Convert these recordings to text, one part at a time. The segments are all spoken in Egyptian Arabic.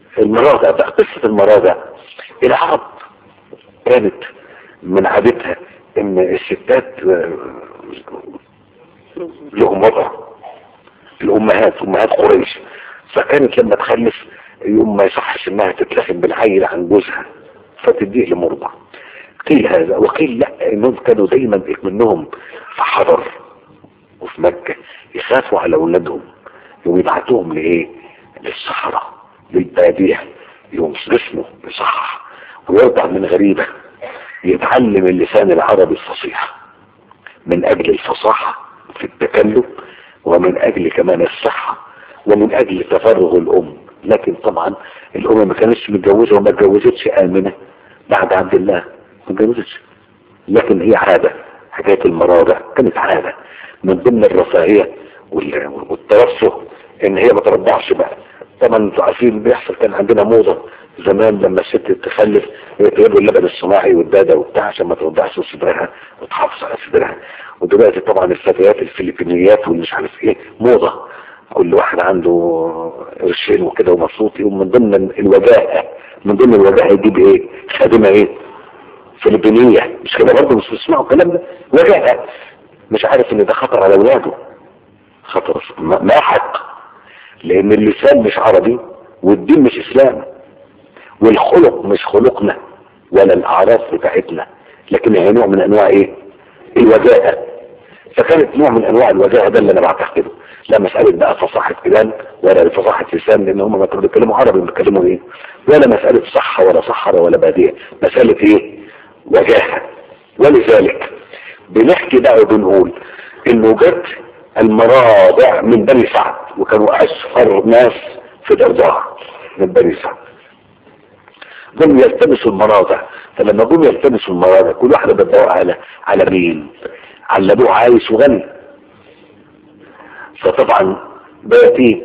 المراجع بقى قصة المراجع العرب كانت من عادتها ان الستات لهم وضع الامهات امهات قريش فكانت لما تخلف يوم ما يصحش انها تتلخم بالعيل عن جوزها فتديه لمرضع قيل هذا وقيل لا انهم كانوا دايما منهم في حضر وفي مكة يخافوا على اولادهم يوم يبعتوهم لايه للصحراء للبادية يوم جسمه يصحح ويرضع من غريبة يتعلم اللسان العربي الفصيح من اجل الفصاحة في التكلم ومن اجل كمان الصحة ومن اجل تفرغ الام لكن طبعا الام ما كانتش متجوزة وما اتجوزتش امنة بعد عبد الله ما اتجوزتش لكن هي عادة حكاية المراضع كانت عادة من ضمن الرفاهية والترفه ان هي ما ترضعش بقى طبعا انتوا عارفين بيحصل كان عندنا موضة زمان لما الست تخلف يجيبوا اللبن الصناعي والدادة وبتاع عشان ما ترضعش صدرها وتحافظ على صدرها ودلوقتي طبعا الفتيات الفلبينيات والمش عارف ايه موضة كل واحد عنده قرشين وكده ومبسوط يقوم من ضمن الوجاهة من ضمن الوجاهة يجيب ايه خادمة ايه فلبينية مش كده برضه مش بتسمعوا الكلام ده وجاهة مش عارف ان ده خطر على اولاده خطر ما حق لان اللسان مش عربي والدين مش اسلام والخلق مش خلقنا ولا الاعراف بتاعتنا لكن هي نوع من انواع ايه الوجاهة فكانت نوع من انواع الوجاهة ده اللي انا بعتقده لا مسألة بقى فصاحة كلام ولا فصاحة لسان لان هم ما كانوا بيتكلموا عربي بيتكلموا ايه ولا مسألة صحة ولا صحراء ولا بادية مسألة ايه وجاهة ولذلك بنحكي بقى وبنقول انه جت المراضع من بني سعد وكانوا اشهر ناس في الارضاع من بني سعد جم يلتمسوا المراضع فلما جم يلتمسوا المراضع كل واحدة بتدور على على مين على ابوه عايش وغني فطبعا باتي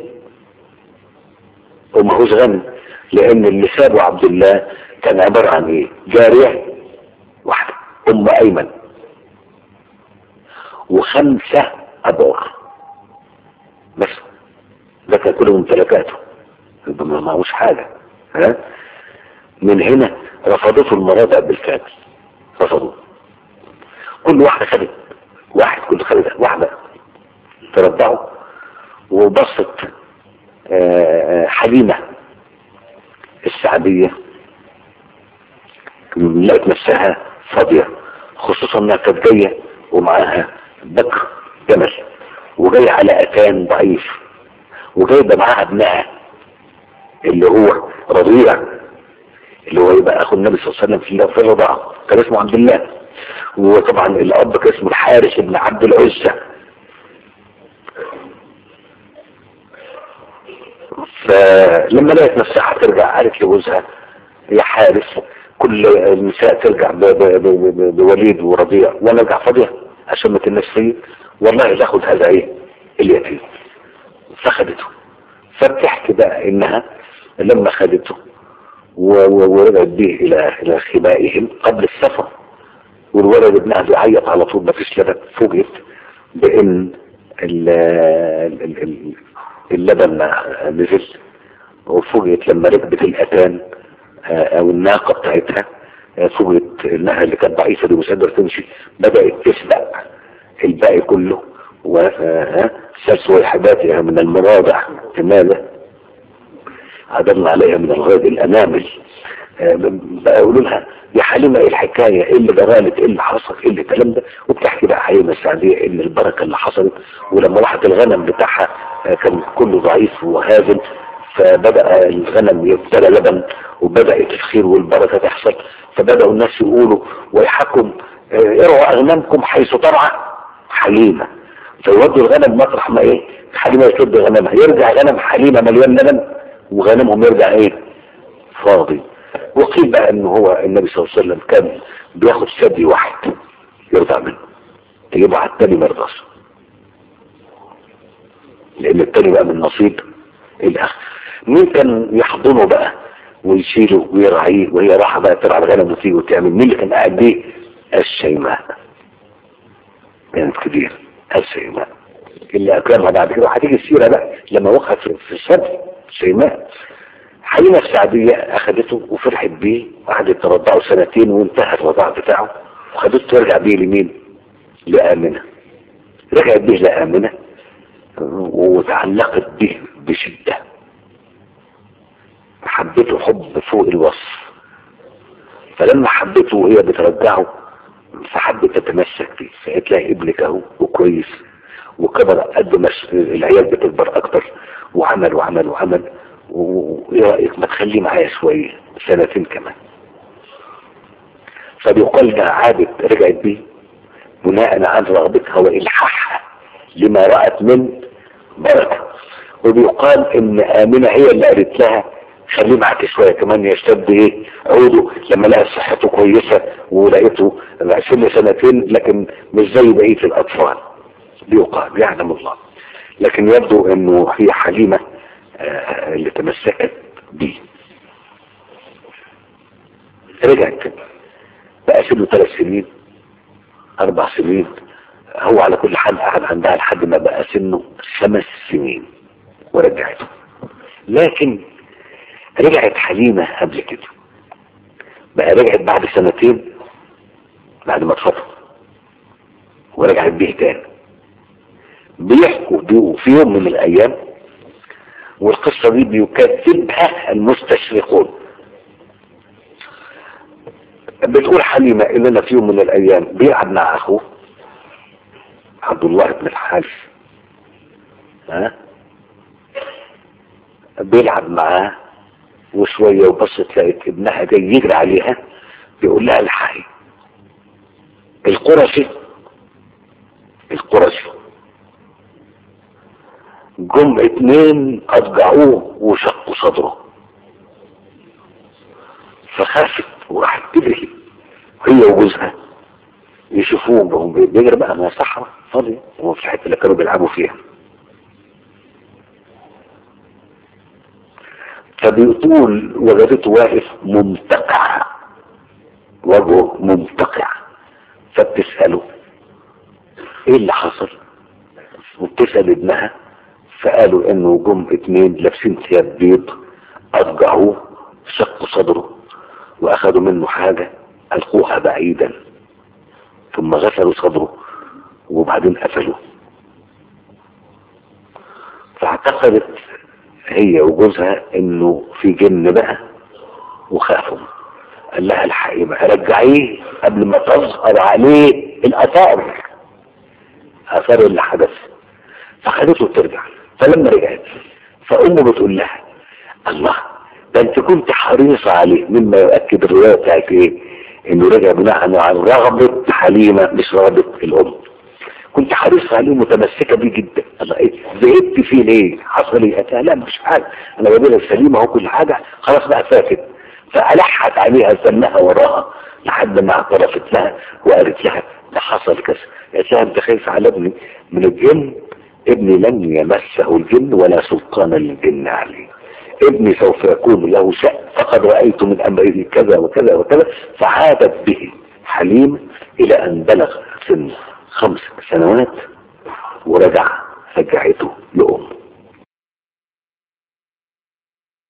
وماهوش غني لان اللي سابه عبد الله كان عبارة عن ايه جارية واحدة ام ايمن وخمسة ابوار بس ده كان كله ممتلكاته ما معهوش حاجة ها من هنا رفضته المراضع بالكامل رفضوه كل واحدة خدت واحد كل خدت واحدة ترضعوا وبصت حليمة السعدية لقت نفسها فاضية خصوصا انها كانت جاية ومعاها بكر جمل وجاية على اتان ضعيف وجايبة معاها ابنها اللي هو رضيع اللي هو يبقى اخو النبي صلى الله عليه وسلم في في الرضاعة كان اسمه عبد الله وطبعا الاب كان اسمه الحارث بن عبد العزة فلما لقيت نفسها هترجع قالت لجوزها يا حارس كل النساء ترجع ب ب ب بوليد ورضيع وانا ارجع فاضيه عشان ما تنسى فيه والله تاخد هذا ايه اليتيم فخدته فبتحكي بقى انها لما خدته ورجعت به الى الى خبائهم قبل السفر والولد ابنها بيعيط على طول ما فيش لبن فوجئت بان اللبن نزل وفوجئت لما ركبت الاتان او الناقة بتاعتها فوجئت انها اللي كانت ضعيفة دي مش قادرة تمشي بدأت تسبق الباقي كله وسلسوا حباتها من المراضع لماذا عدمنا عليها من الغاد الانامل بقى يقولوا لها يا حليمة ايه الحكاية ايه اللي جرالت ايه اللي حصل ايه اللي الكلام ده وبتحكي بقى حليمة السعدية ان البركة اللي حصلت ولما راحت الغنم بتاعها كان كله ضعيف وهازل فبدأ الغنم يبتلى لبن وبدأت الخير والبركة تحصل فبدأوا الناس يقولوا ويحكم ارعوا اغنامكم حيث ترعى حليمة فيودوا الغنم مطرح ما ايه حليمة يسد غنمها يرجع غنم حليمة مليان لبن وغنمهم يرجع ايه فاضي وقيل بقى ان هو النبي صلى الله عليه وسلم كان بياخد ثدي واحد يرضع منه تجيبه على التاني ما يرضاش لان التاني بقى من نصيب الاخ مين كان يحضنه بقى ويشيله ويرعيه وهي راحة بقى ترعى الغنم وتيجي وتعمل مين اللي كان قاعد دي الشيماء كانت كبير الشيماء اللي اكرمها بعد كده وهتيجي السيرة بقى لما وقعت في الصدر شيماء حليمة السعدية اخدته وفرحت بيه وقعدت ترضعه سنتين وانتهى الرضاع بتاعه وخدته ترجع بيه لمين لآمنة رجعت بيه لآمنة وتعلقت به بشدة حبته حب فوق الوصف فلما حبته وهي بترجعه فحبت تتمسك بيه فقالت لها ابنك اهو وكويس وكبر قد ما العيال بتكبر اكتر وعمل وعمل وعمل وايه رايك ما تخليه معايا شويه سنتين كمان فبيقال ده عادت رجعت بيه بناء عن رغبتها والحاحها لما رأت من بركة وبيقال ان آمنة هي اللي قالت لها خليه معاك شوية كمان يشتد ايه عوده لما لقى صحته كويسة ولقيته سن سنتين لكن مش زي بقية الاطفال بيقال يعلم الله لكن يبدو انه هي حليمة آه اللي تمسكت بيه رجعت بقى سنه ثلاث سنين اربع سنين هو على كل حال قعد عندها لحد ما بقى سنه خمس سنين ورجعته لكن رجعت حليمة قبل كده بقى رجعت بعد سنتين بعد ما اتفضل ورجعت بيه تاني بيحكوا بيه في يوم من الايام والقصة دي بيكذبها المستشرقون بتقول حليمة اننا في يوم من الايام بيلعب مع اخوه عبد الله بن الحارث ها بيلعب معاه وشوية وبصت لقيت ابنها جاي يجري عليها بيقول لها الحقي القرشي القرشي جم اتنين اضجعوه وشقوا صدره فخافت وراحت تجري هي وجوزها يشوفوهم وهم بيجري بقى ما صحراء فاضية هو في الحته اللي كانوا بيلعبوا فيها فبيطول وجدته واقف ممتقع وجهه ممتقع فبتسأله ايه اللي حصل وبتسأل ابنها فقالوا انه جم اتنين لابسين ثياب بيض اضجعوه شقوا صدره واخدوا منه حاجة القوها بعيدا ثم غسلوا صدره وبعدين قفلوا فاعتقدت هي وجوزها انه في جن بقى وخافوا قال لها الحقيقة بقى رجعيه قبل ما تظهر عليه الاثار اثار اللي حدث فخدته ترجع فلما رجعت فامه بتقول لها الله ده انت كنت حريصة عليه مما يؤكد الرواية بتاعت ايه انه رجع بناء عن رغبة حليمة مش رغبة الام كنت حريص عليه متمسكة بيه جدا الله ايه زهدت فيه ليه حصل ايه قالت لا مش حاجة انا بديلك سليمة اهو كل حاجة خلاص بقى فاتت فألحت عليها سنها وراها لحد ما اعترفت لها وقالت لها ده حصل كذا قالت لها انت خايف على ابني من الجن ابني لن يمسه الجن ولا سلطان للجن عليه ابني سوف يكون له شأن فقد رأيت من أمره كذا وكذا وكذا فعادت به حليم إلى أن بلغ سن خمس سنوات ورجع رجعته لأمه